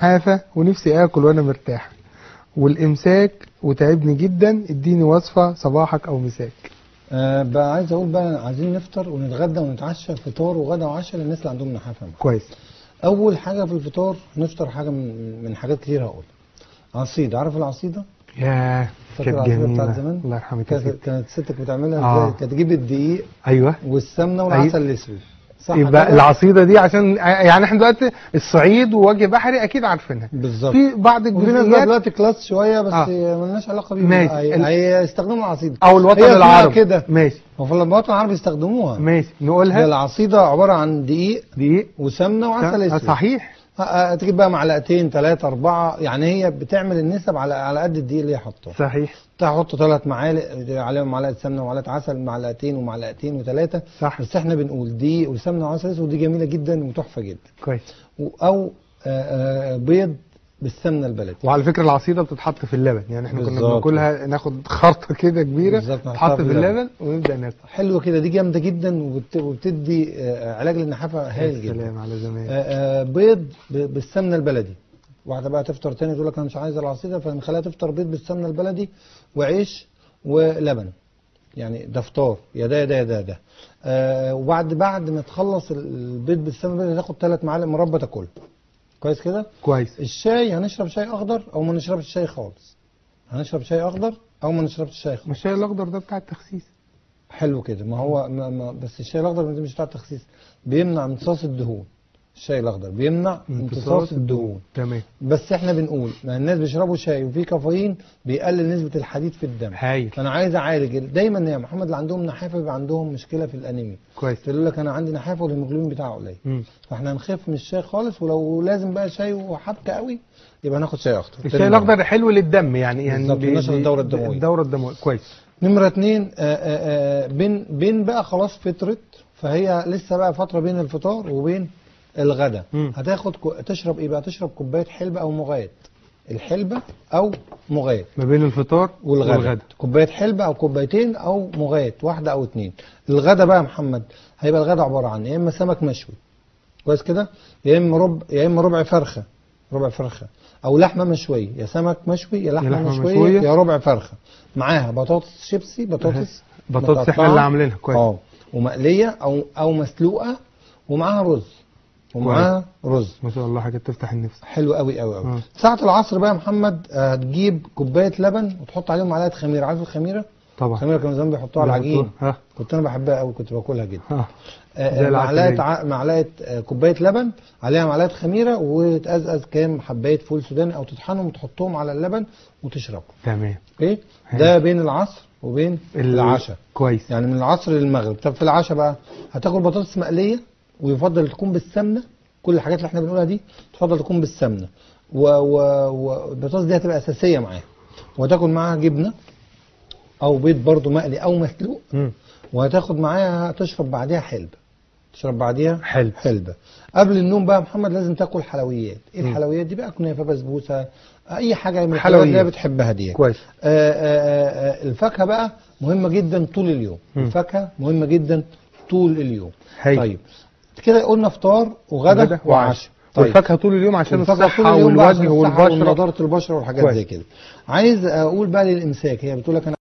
نحافه ونفسي اكل وانا مرتاح والامساك وتعبني جدا اديني وصفه صباحك او مساك آه بقى عايز اقول بقى عايزين نفطر ونتغدى ونتعشى فطار وغدا وعشاء للناس اللي عندهم نحافه كويس اول حاجه في الفطار نفطر حاجه من من حاجات كتير هقول عصيده عارف العصيده يا فاكر كانت العصيده جميله بتاعت زمان الله يرحمك يا كانت سيدي كانت ستك بتعملها آه. ازاي كانت تجيب الدقيق ايوه والسمنه والعسل الاسود صح يبقى كده؟ العصيده دي عشان يعني احنا دلوقتي الصعيد ووجه بحري اكيد عارفينها بالظبط في بعض وفي ناس بقى الجزئيات دلوقتي كلاس شويه بس آه. مالناش علاقه بيهم ماشي. هي- ال- هيستخدموا العصيده او الوطن هي اسمها العربي كده ماشي وفي الوطن العربي يستخدموها ماشي هي نقولها العصيده عباره عن دقيق دقيق وسمنه وعسل آه، اسود صحيح آه، آه، تجيب بقى معلقتين ثلاثة أربعة يعني هي بتعمل النسب على على قد الدقيق اللي هي حاطاه صحيح تحط ثلاث معالق عليهم معلقة سمنة ومعلقة عسل معلقتين ومعلقتين وثلاثة صح بس احنا بنقول دقيق وسمنة وعسل اسود ودي جميلة جدا وتحفة جدا كويس و- أو آه، آه، بيض بالسمنة البلدي وعلى فكره العصيده بتتحط في اللبن يعني احنا كنا بالظبط. بناكلها ناخد خرطه كده كبيره بالظبط، نحطها تحط في في اللبن. اللبن ونبدا ناكل حلوة كده دي جامدة جدا وبت- وبتدي آه، علاج للنحافة هايل يا جدا سلام على زمان آه، آه، بيض ب- بالسمنه البلدي واحده بقى تفطر تاني تقول لك انا مش عايز العصيده فنخليها تفطر بيض بالسمنه البلدي وعيش ولبن يعني ده فطار يا ده يا ده يا ده يا ده آه وبعد بعد ما تخلص البيض بالسمنه البلدي تاخد ثلاث معالق مربى تاكلها كويس كده كويس الشاي هنشرب شاي اخضر او ما نشربش شاي خالص هنشرب شاي اخضر او ما نشربش شاي خالص ما الشاي الاخضر ده بتاع التخسيس حلو كده ما هو ما ما بس الشاي الاخضر ده مش بتاع التخسيس بيمنع امتصاص الدهون الشاي الاخضر بيمنع امتصاص الدهون تمام بس احنا بنقول ما الناس بيشربوا شاي وفيه كافيين بيقلل نسبة الحديد في الدم هايل فانا عايز اعالج دايما يا محمد اللي عندهم نحافة بيبقى عندهم مشكلة في الانيميا كويس يقول لك انا عندي نحافة والهيموجلوبين بتاعه قليل مم. فاحنا هنخف من الشاي خالص ولو لازم بقى شاي وحبكة قوي يبقى ناخد شاي اخضر الشاي الاخضر حلو للدم يعني يعني بالظبط، بي- بينشط بي- الدورة الدموية. الدوره الدمويه كويس نمرة اتنين آه، آه، آه، بين بين بقى خلاص فطرت فهي لسه بقى فترة بين الفطار وبين الغدا مم. هتاخد كو- تشرب ايه بقى تشرب كوباية حلبة او مغات الحلبة او مغات ما بين الفطار والغدا, والغدا. كوبايه حلبة او كوبايتين او مغات واحده او اتنين الغدا بقى يا محمد هيبقى الغدا عباره عن يا اما سمك مشوي كويس كده يا اما ربع يا اما ربع فرخه ربع فرخه او لحمه مشويه يا سمك مشوي يا لحمه, لحمة مشويه, مشوية. يا ربع فرخه معاها بطاطس شيبسي بطاطس بطاطس احنا متقطعة. اللي عاملينها كويس اه ومقليه او او مسلوقه ومعاها رز ومعاها رز ما شاء الله حاجه تفتح النفس حلو قوي قوي قوي آه. ساعه العصر بقى يا محمد آه، هتجيب كوبايه لبن وتحط عليهم معلقه خميره عارف الخميره طبعا الخميره كانوا زمان بيحطوها على العجين ها كنت انا بحبها قوي كنت باكلها جدا ها آه، زي آه، العسل معلقه كده. ع- معلقه آه، كوبايه لبن عليها معلقه خميره وتقزقز كام حبايه فول سوداني او تطحنهم وتحطهم على اللبن وتشربهم تمام اوكي حلو. ده بين العصر وبين ال- العشاء كويس يعني من العصر للمغرب طب في العشاء بقى هتاكل بطاطس مقليه ويفضل تكون بالسمنه كل الحاجات اللي احنا بنقولها دي تفضل تكون بالسمنه و- و- والبطاطس دي هتبقى اساسيه معاها وتاكل معاها جبنه او بيض برضو مقلي او مسلوق مم. وهتاخد معاها تشرب بعديها حلبة تشرب بعديها حلو حلبة قبل النوم بقى يا محمد لازم تاكل حلويات ايه مم. الحلويات دي بقى كنافه بسبوسه اي حاجه من الحلويات حلويات. اللي هي بتحبها دي كويس آه، آه، آه، الفاكهه بقى مهمه جدا طول اليوم مم. الفاكهه مهمه جدا طول اليوم هاي طيب كده قلنا فطار وغدا وعشاء طيب والفاكهه طول اليوم عشان والفاكهة الصحه طول اليوم بقى عشان والوجه الصحة والبشره ونضاره البشره والحاجات كويس. زي كده عايز اقول بقى للامساك هي بتقول لك انا